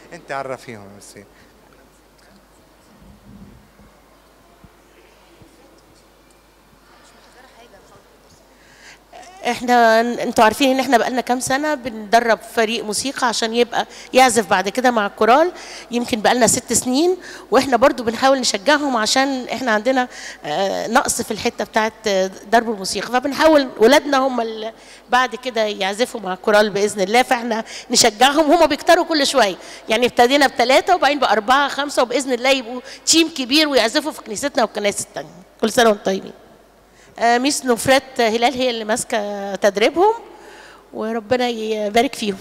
انت عرفيهم بس احنا انتوا عارفين ان احنا بقالنا كام سنه بندرب فريق موسيقى عشان يبقى يعزف بعد كده مع الكورال يمكن بقالنا ست سنين واحنا برضو بنحاول نشجعهم عشان احنا عندنا آه، نقص في الحته بتاعت آه، درب الموسيقى فبنحاول ولادنا هم اللي بعد كده يعزفوا مع الكورال باذن الله فاحنا نشجعهم هم بيكتروا كل شويه يعني ابتدينا بثلاثه وبعدين باربعه خمسه وباذن الله يبقوا تيم كبير ويعزفوا في كنيستنا والكنائس الثانيه كل سنه وانتم طيبين آه، ميس نفرات هلال هي اللي ماسكه تدريبهم وربنا يبارك فيهم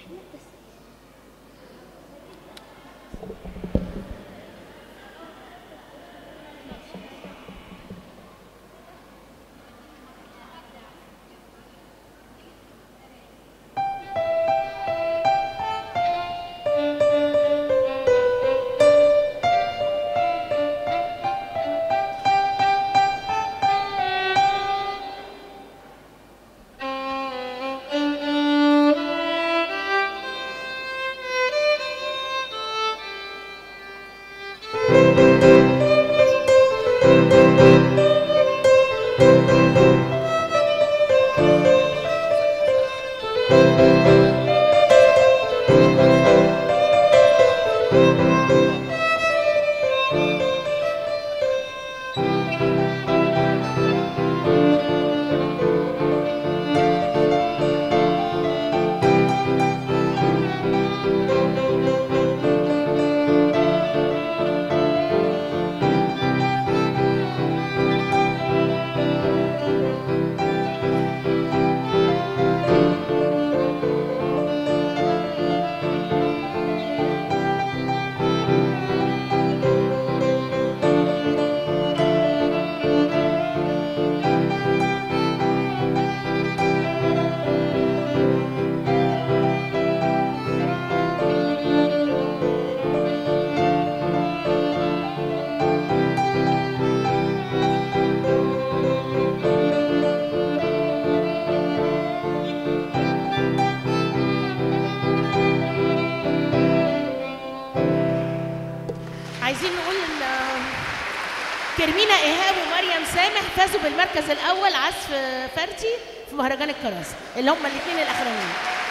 عايزين نقول ان كرمينا ايهاب ومريم سامح فازوا بالمركز الاول عزف فردي في مهرجان الكراسي اللي هم الاثنين الاخرانيين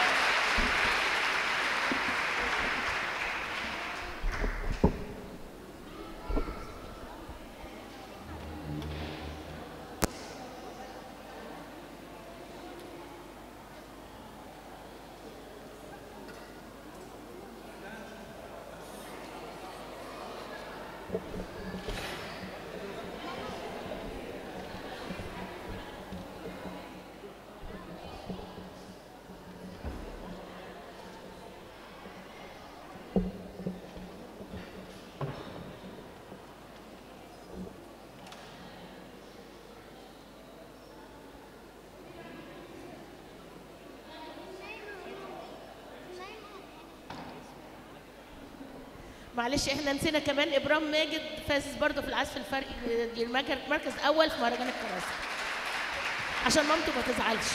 معلش احنا نسينا كمان ابرام ماجد فاز برضه في العزف الفرقي دي المركز مركز اول في مهرجان الكراسي عشان مامته ما تزعلش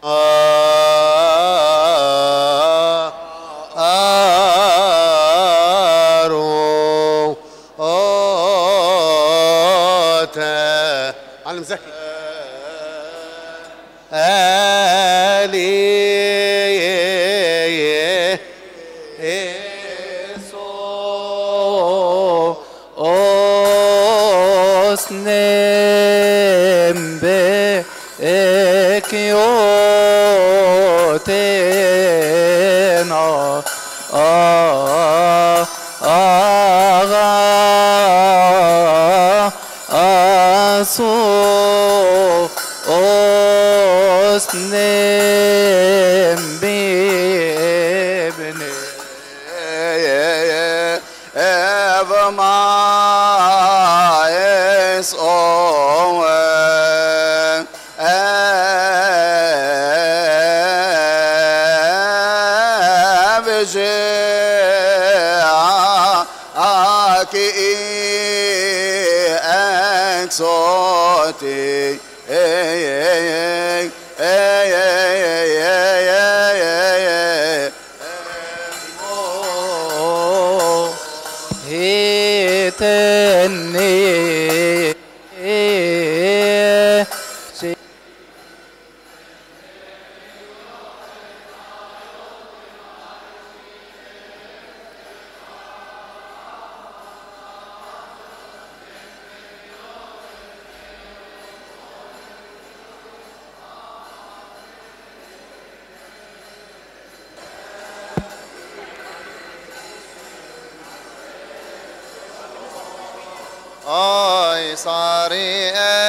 آرو أوتا علم زكي آلي إيسو أسنم بكيوتنا آه آغا أسو أسنم بابني ever my is owen aki exoti hey hey hey hey hey hey hey هيتني Ay sari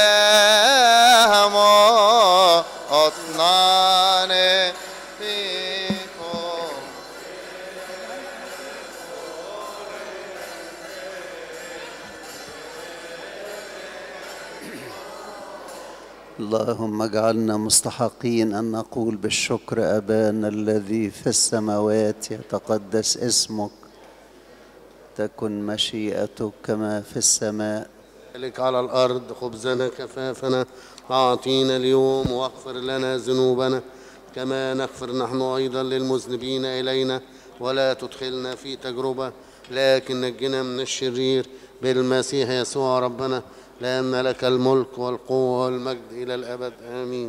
ehmo otnane piko اللهم اجعلنا مستحقين ان نقول بالشكر ابانا الذي في السماوات يتقدس اسمك تكن مشيئتك كما في السماء لك على الأرض خبزنا كفافنا أعطينا اليوم واغفر لنا ذنوبنا كما نغفر نحن أيضا للمذنبين إلينا ولا تدخلنا في تجربة لكن نجنا من الشرير بالمسيح يسوع ربنا لأن لك الملك والقوة والمجد إلى الأبد آمين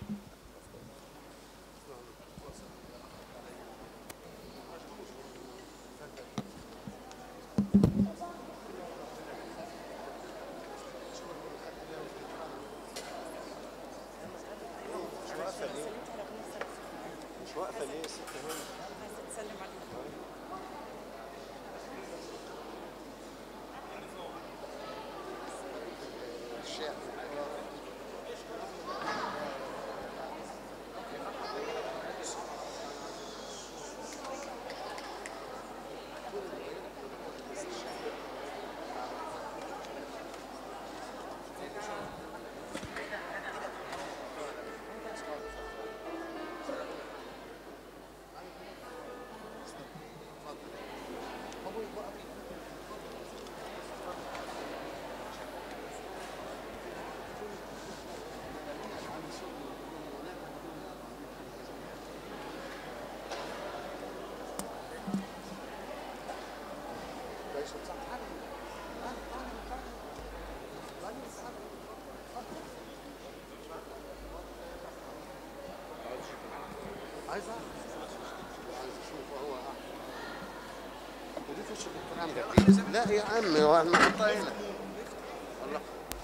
عايز اعرف عايز اشوف هو ودي في وش الدكتور عم لا يا عم هو احنا نحطها هنا الله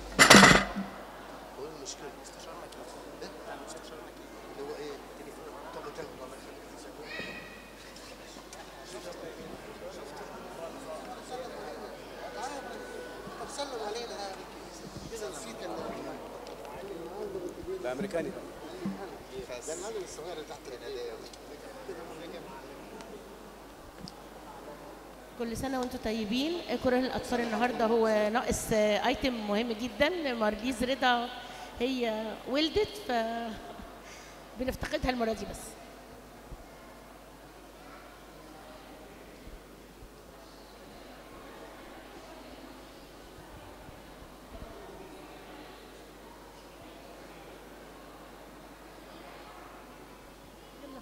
هو المشكله استشارنا كده استشارنا كده اللي هو ايه تليفون طب تليفون الله يخليك طب سلم علينا اذا نسيت ده امريكاني ده المعلم الصغير اللي تحت الهدايا كل سنة وانتم طيبين كره الأطفال النهاردة هو ناقص آه، ايتم مهم جدا مارليز رضا هي ولدت ف بنفتقدها المرة دي بس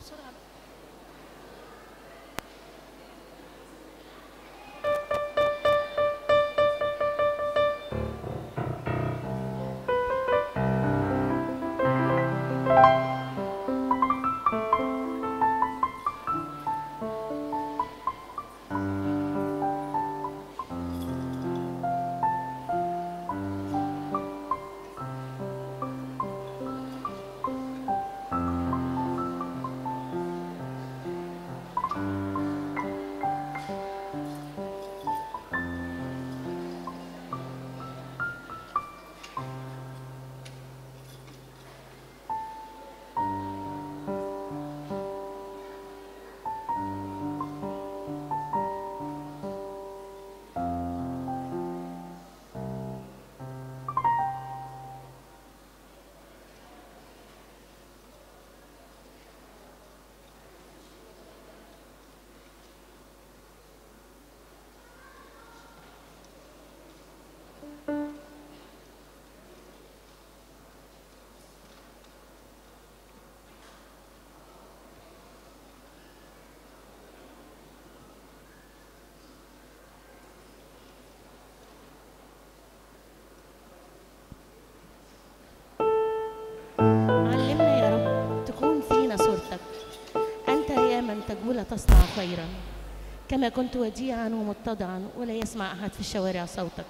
علمنا يا رب تكون فينا صورتك أنت يا من تجول تصنع خيرا كما كنت وديعا ومتضعا ولا يسمع أحد في الشوارع صوتك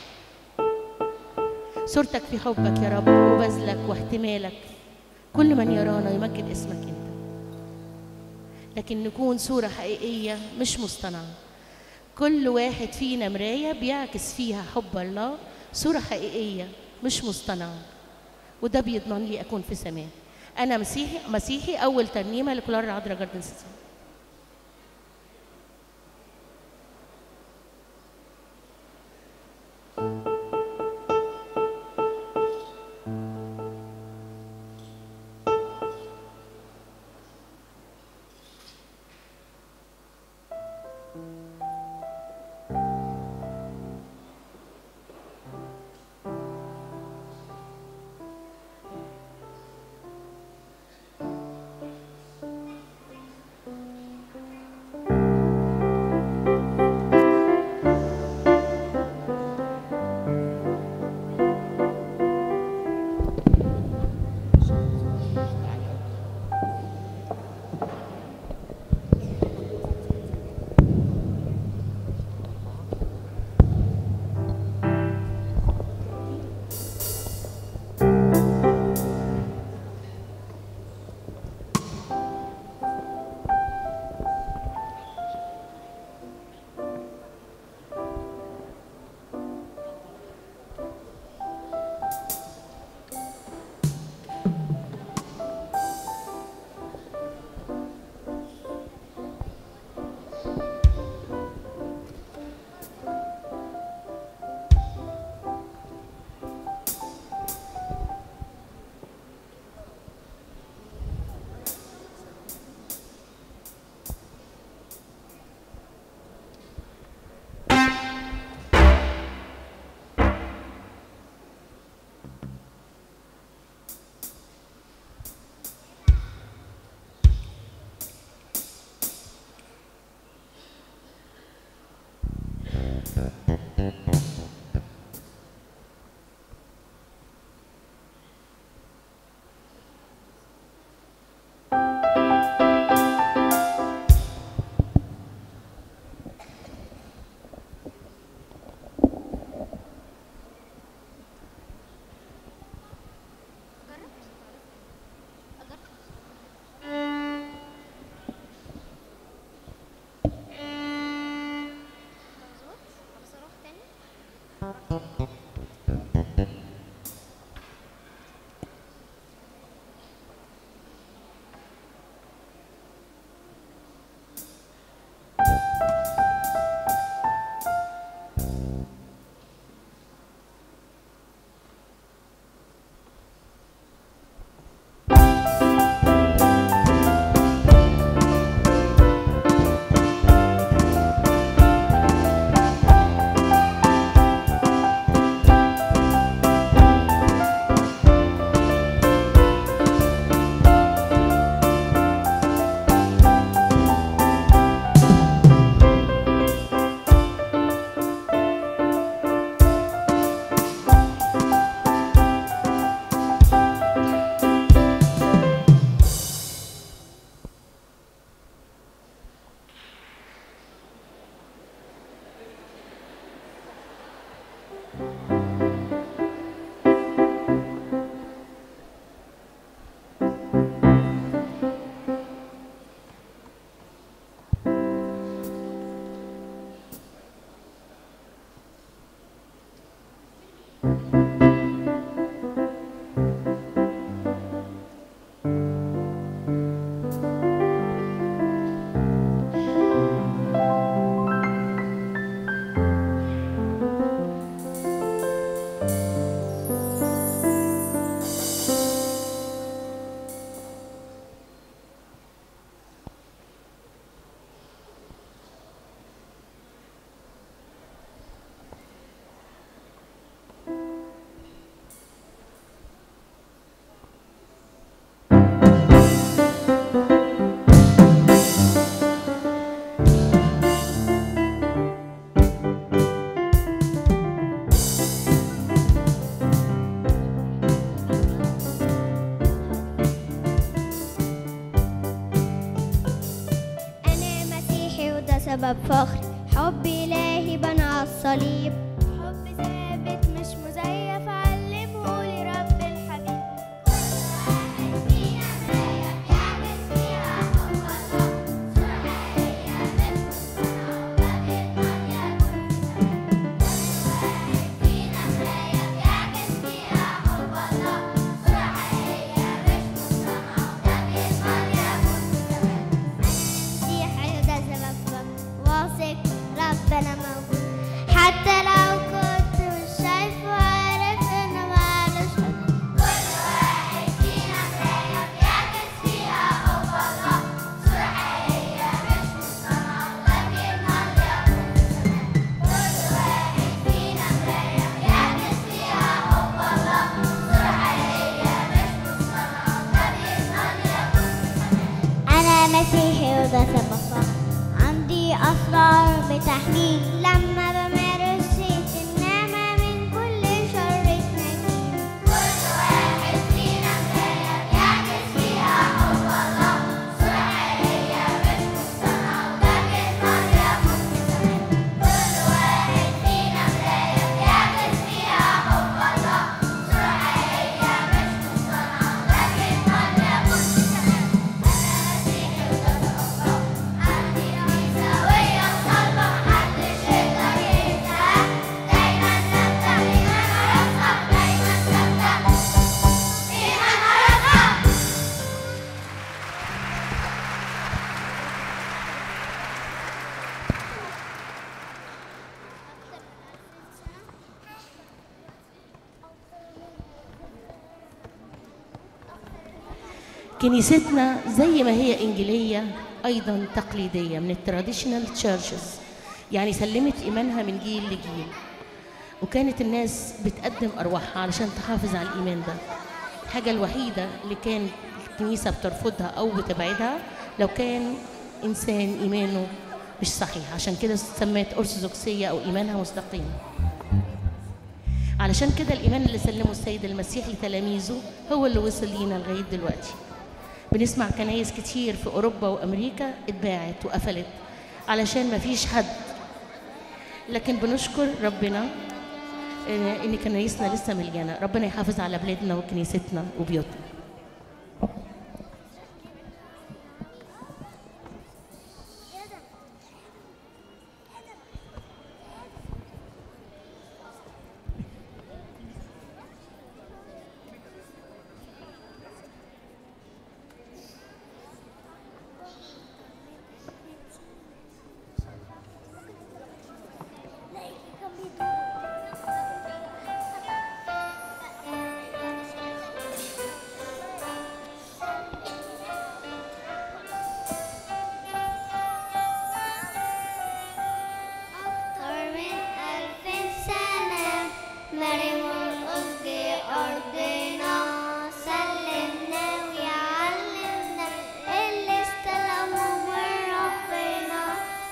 صورتك في حبك يا رب وبذلك واحتمالك كل من يرانا يمجد اسمك أنت لكن نكون صورة حقيقية مش مصطنعة كل واحد فينا مراية بيعكس فيها حب الله صورة حقيقية مش مصطنعة وده بيضمن لي اكون في سماه انا مسيحي مسيحي اول ترنيمه لكلار عذرا جاردن سيتي سبب فخر حب إلهي بنى على الصليب حب ثابت مش مزيف علمه لي رب الحبيب مسيح ده سبب واثق ربنا موجود حتى لو كنت مش شايف وعارف انه معلش أنا مسيحي وده سبب فخر عندي أسرار بتحميل لما بمارس شيء النعمة من كل شر تنجيني كل واحد فينا مراية بيعكس فيها حب الله صورة حقيقية مش مصطنعة وده بيظهر يكون في زمان كل واحد فينا مراية بيعكس فيها حب الله صورة حقيقية مش مصطنعة وده بيظهر يكون في زمان عندي عيسى وهي صلبة محدش يقدر يهزها دايما ثابتة إيمان عرفها دايما ثابتة إيمان عرفها كنيستنا زي ما هي إنجيلية أيضا تقليدية من التراديشنال تشيرشز يعني سلمت إيمانها من جيل لجيل وكانت الناس بتقدم أرواحها علشان تحافظ على الإيمان ده الحاجة الوحيدة اللي كان الكنيسة بترفضها أو بتبعدها لو كان إنسان إيمانه مش صحيح عشان كده سميت أرثوذكسية أو إيمانها مستقيم علشان كده الإيمان اللي سلمه السيد المسيح لتلاميذه هو اللي وصل لينا لغاية دلوقتي بنسمع كنايس كتير في أوروبا وأمريكا اتباعت وقفلت علشان ما فيش حد لكن بنشكر ربنا آه، إن كنايسنا لسه مليانة ربنا يحافظ على بلادنا وكنيستنا وبيوتنا أكتر من ألف سنة مريم القصدي أرضنا سلمنا ويعلمنا اللي استلموا من ربنا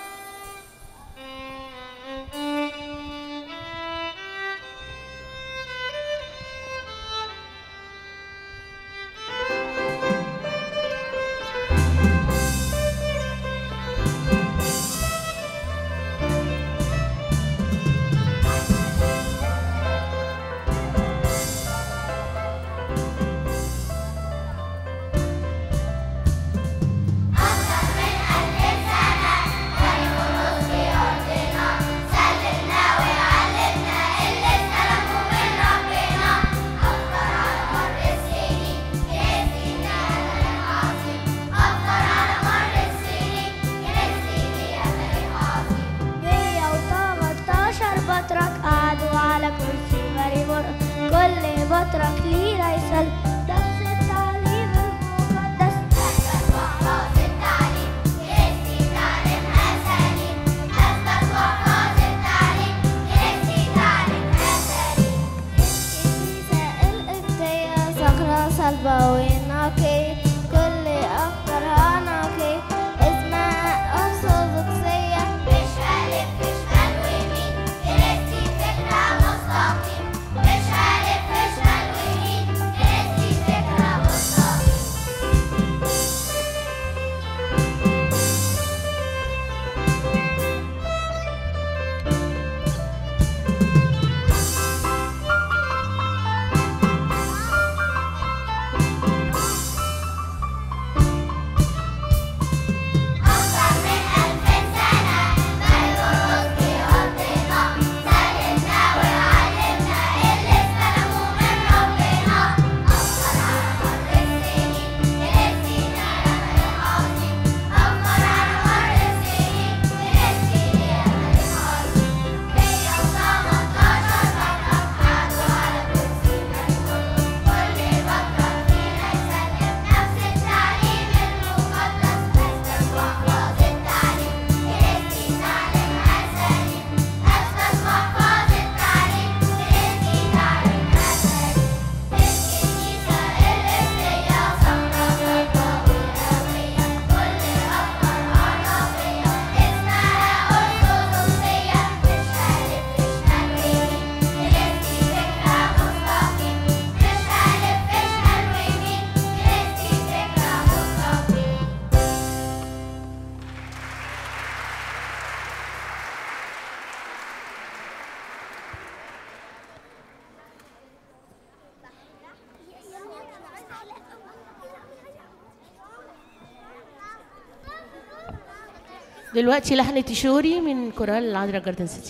مية وتمنتاشر بطرك قعدوا على كرسي مريم كل بطرك ليه رئيسل نفس التعليم المقدس أثبت وأحفظ التعليم كنيستي تعليمها سليم أثبت وأحفظ التعليم كنيستي تعليمها سليم الكنيسة القبطية صخرة صلبة ونقية كل أفكارها نقية اسمها أرثوذكسية مش ألف مش مال ويمين كنيستي فكرة مستقيم مش ألف مش مال ويمين كنيستي فكرة مستقيم دلوقتي لحن تشوري من كورال العذراء جاردن سيتي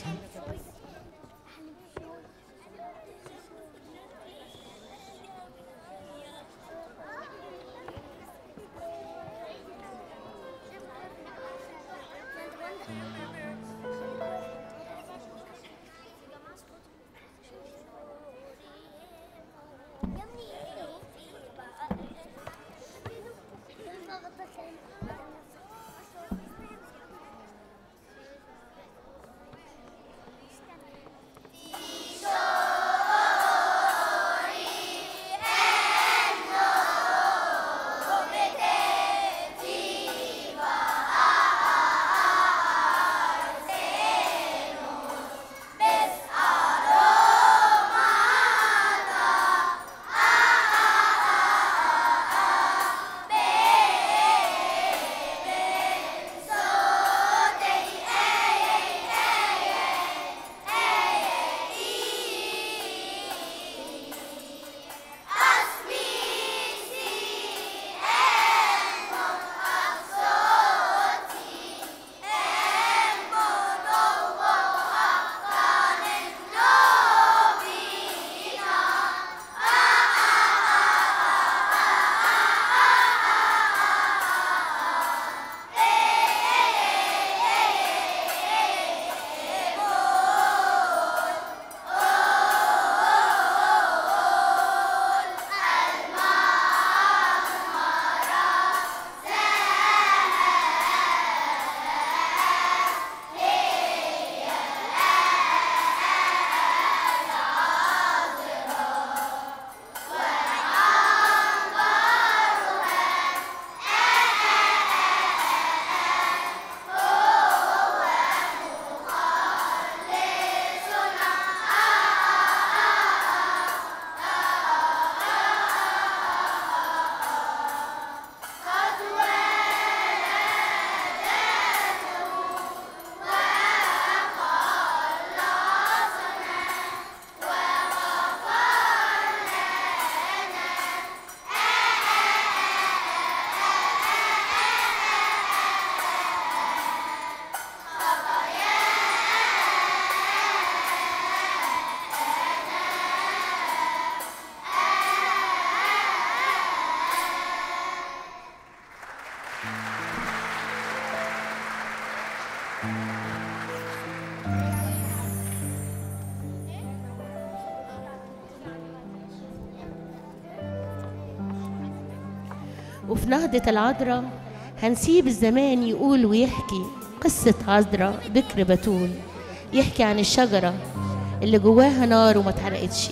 وفي نهضة العذراء هنسيب الزمان يقول ويحكي قصة عذراء بكر بتول يحكي عن الشجرة اللي جواها نار وما اتحرقتش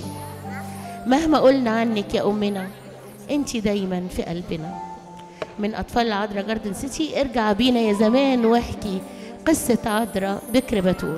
مهما قلنا عنك يا أمنا انت دايما في قلبنا من أطفال العذراء جاردن سيتي ارجع بينا يا زمان واحكي قصة عذراء بكر بتول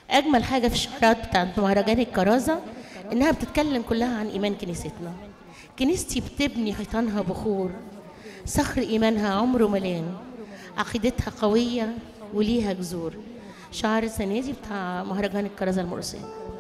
اجمل حاجه في الشعارات بتاعت مهرجان الكرازه انها بتتكلم كلها عن ايمان كنيستنا كنيستي بتبني حيطانها بخور صخر ايمانها عمره ملان عقيدتها قويه وليها جذور شعار السنه دي بتاع مهرجان الكرازه المرسيه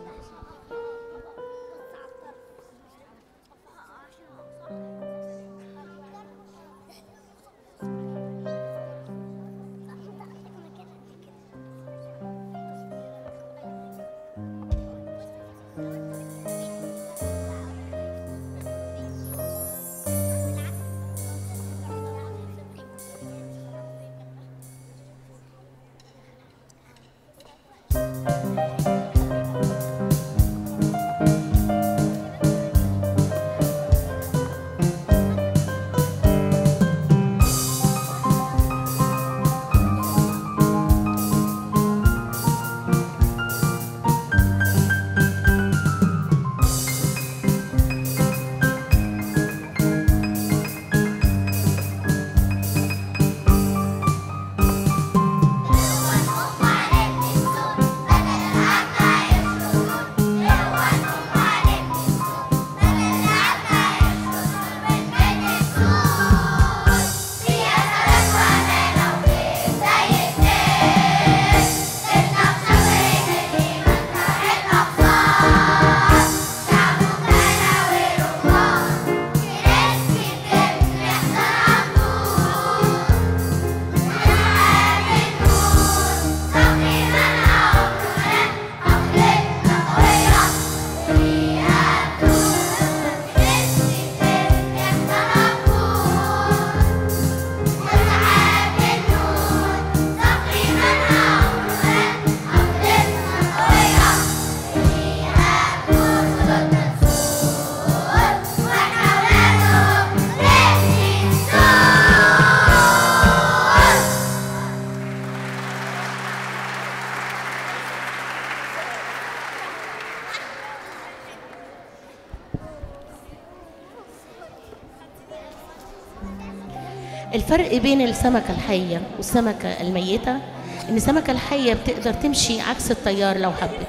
الفرق بين السمكة الحية والسمكة الميتة إن السمكة الحية بتقدر تمشي عكس التيار لو حبت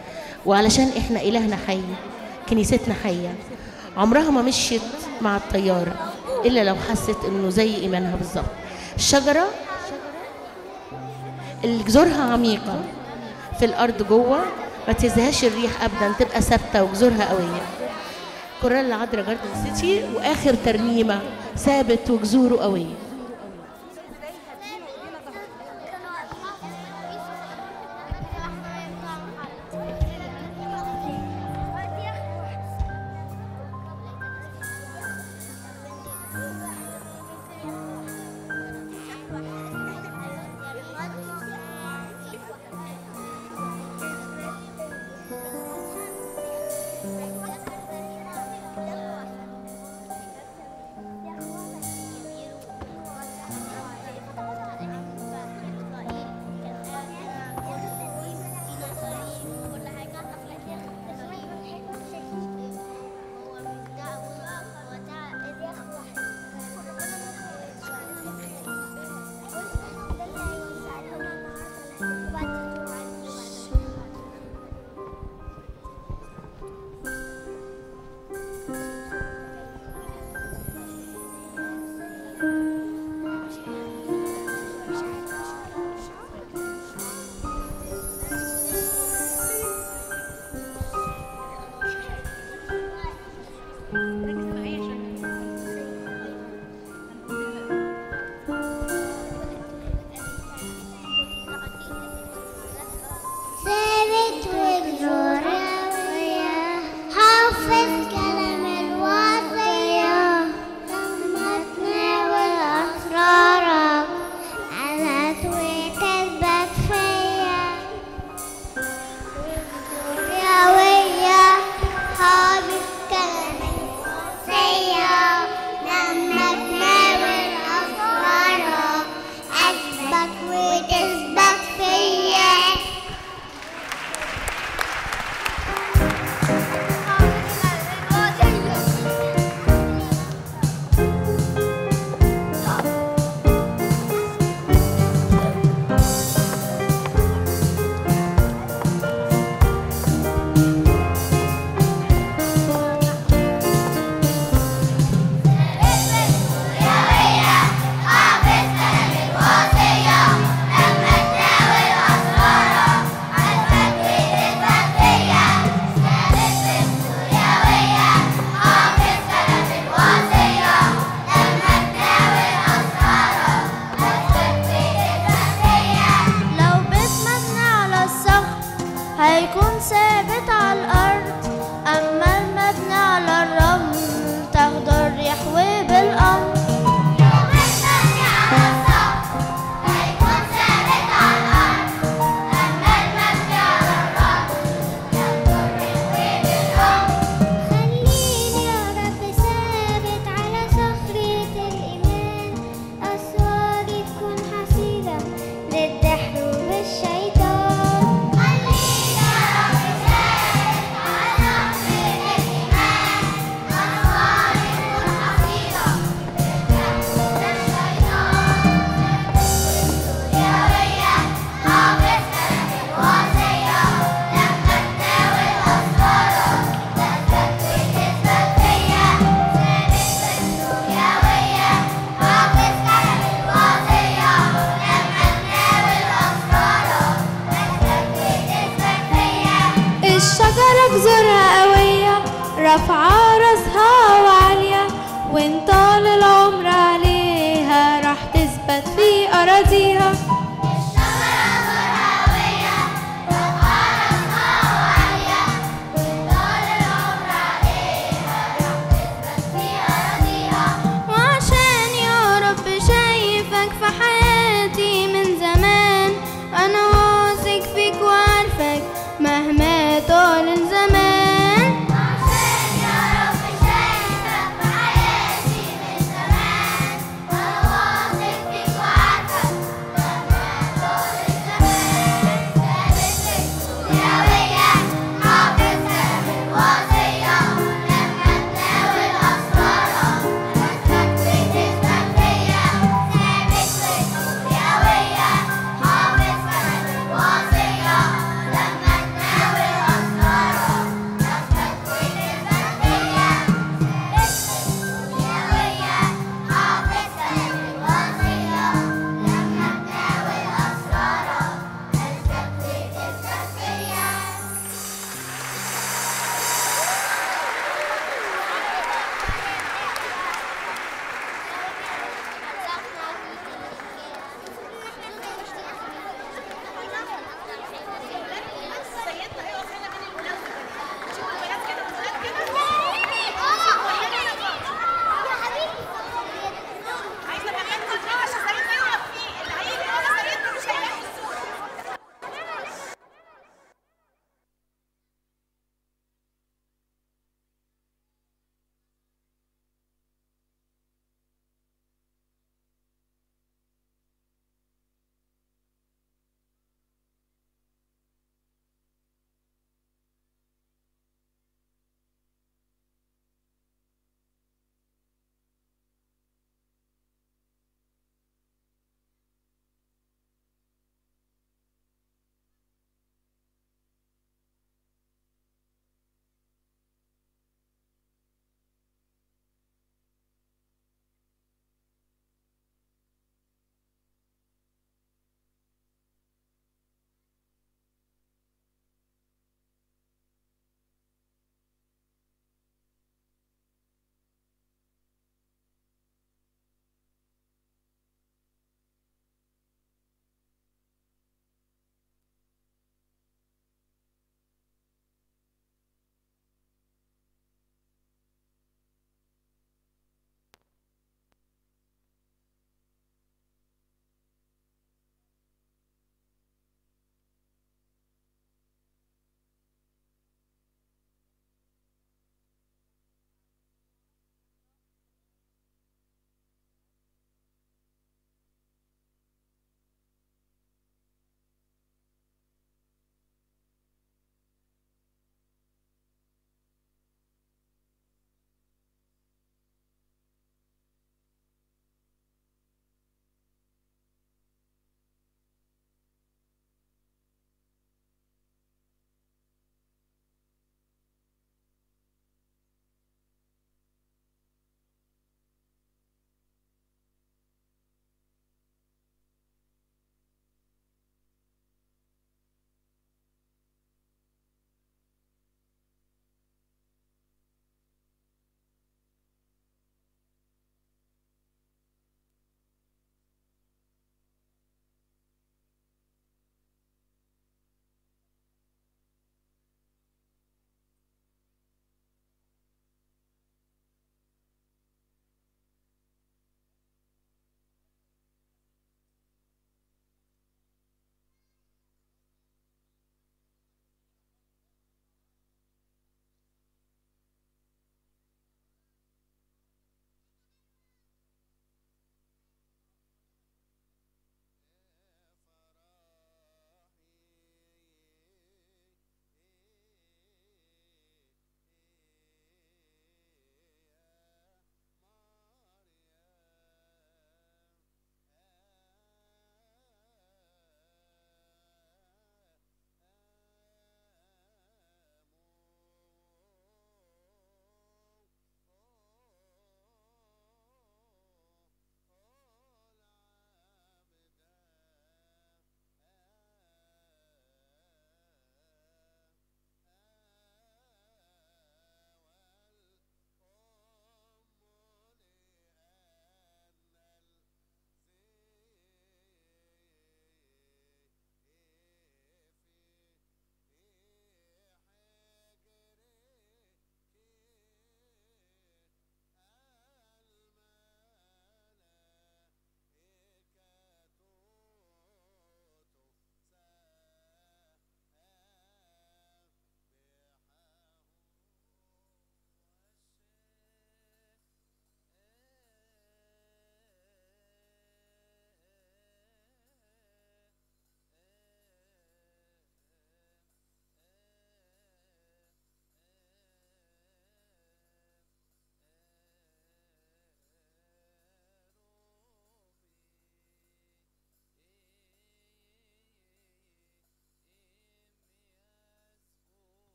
وعلشان إحنا إلهنا حي كنيستنا حية عمرها ما مشيت مع التيار إلا لو حست إنه زي إيمانها بالظبط الشجرة اللي جذورها عميقة في الأرض جوه ما تهزهاش الريح أبدا تبقى ثابتة وجذورها قوية كورال عذرا جاردن سيتي واخر ترنيمه ثابت وجذوره قويه